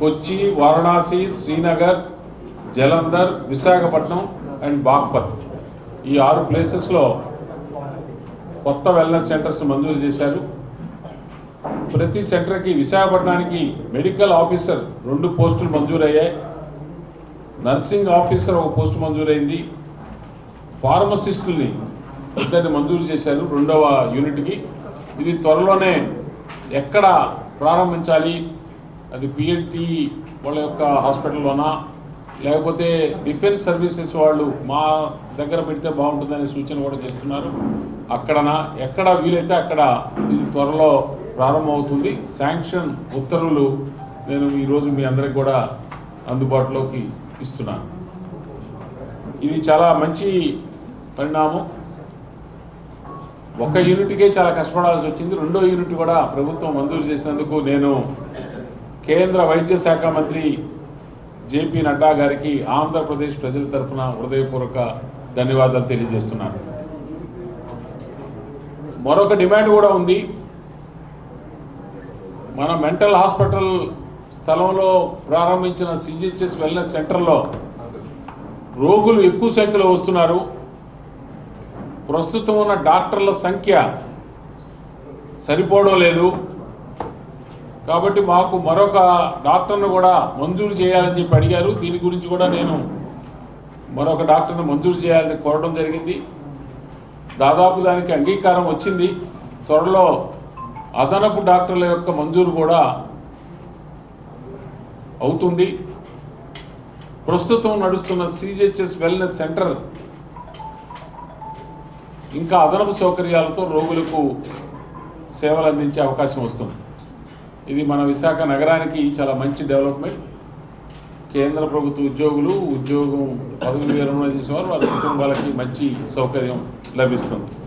కొచ్చి Varanasi Srinagar Jalandhar Visakhapatnam and Baghpat ఈ ఆరు ప్లేసెస్లో కొత్త వెల్నెస్ సెంటర్స్ మంజూరు చేశారు ప్రతి సెంటర్కి విశాఖపట్నానికి మెడికల్ ఆఫీసర్ రెండు పోస్టులు మంజూరయ్యాయి నర్సింగ్ ఆఫీసర్ ఒక పోస్ట్ మంజూరైంది ఫార్మసిస్టుల్ని ఇద్దరిని మంజూరు చేశారు రెండవ యూనిట్కి ఇది త్వరలోనే ఎక్కడ ప్రారంభించాలి అది పిఎల్టీ వాళ్ళ యొక్క హాస్పిటల్లోనా లేకపోతే డిఫెన్స్ సర్వీసెస్ వాళ్ళు మా దగ్గర పెడితే బాగుంటుందనే సూచన కూడా చేస్తున్నారు అక్కడనా ఎక్కడ వీలైతే అక్కడ ఇది త్వరలో ప్రారంభమవుతుంది శాంక్షన్ ఉత్తర్వులు నేను ఈరోజు మీ అందరికి కూడా అందుబాటులోకి ఇస్తున్నాను ఇది చాలా మంచి పరిణామం ఒక యూనిట్కే చాలా కష్టపడాల్సి వచ్చింది రెండో యూనిట్ కూడా ప్రభుత్వం మంజూరు చేసినందుకు నేను కేంద్ర వైద్య శాఖ మంత్రి జేపీ నడ్డా గారికి ఆంధ్రప్రదేశ్ ప్రజల తరఫున హృదయపూర్వక ధన్యవాదాలు తెలియజేస్తున్నాను మరొక డిమాండ్ కూడా ఉంది మన మెంటల్ హాస్పిటల్ స్థలంలో ప్రారంభించిన సిజిహెచ్ఎస్ వెల్నెస్ సెంటర్లో రోగులు ఎక్కువ సంఖ్యలో వస్తున్నారు ప్రస్తుతం ఉన్న డాక్టర్ల సంఖ్య సరిపోవడం లేదు కాబట్టి మాకు మరొక డాక్టర్ను కూడా మంజూరు చేయాలని చెప్పి అడిగారు దీని గురించి కూడా నేను మరొక డాక్టర్ను మంజూరు చేయాలని కోరడం జరిగింది దాదాపు దానికి అంగీకారం వచ్చింది త్వరలో అదనపు డాక్టర్ల యొక్క మంజూరు కూడా అవుతుంది ప్రస్తుతం నడుస్తున్న సిజిహెచ్ఎస్ వెల్నెస్ సెంటర్ ఇంకా అదనపు సౌకర్యాలతో రోగులకు సేవలు అందించే అవకాశం వస్తుంది ఇది మన విశాఖ నగరానికి చాలా మంచి డెవలప్మెంట్ కేంద్ర ప్రభుత్వ ఉద్యోగులు ఉద్యోగం పదవి విరమణ చేసేవారు వారి కుటుంబాలకి మంచి సౌకర్యం లభిస్తుంది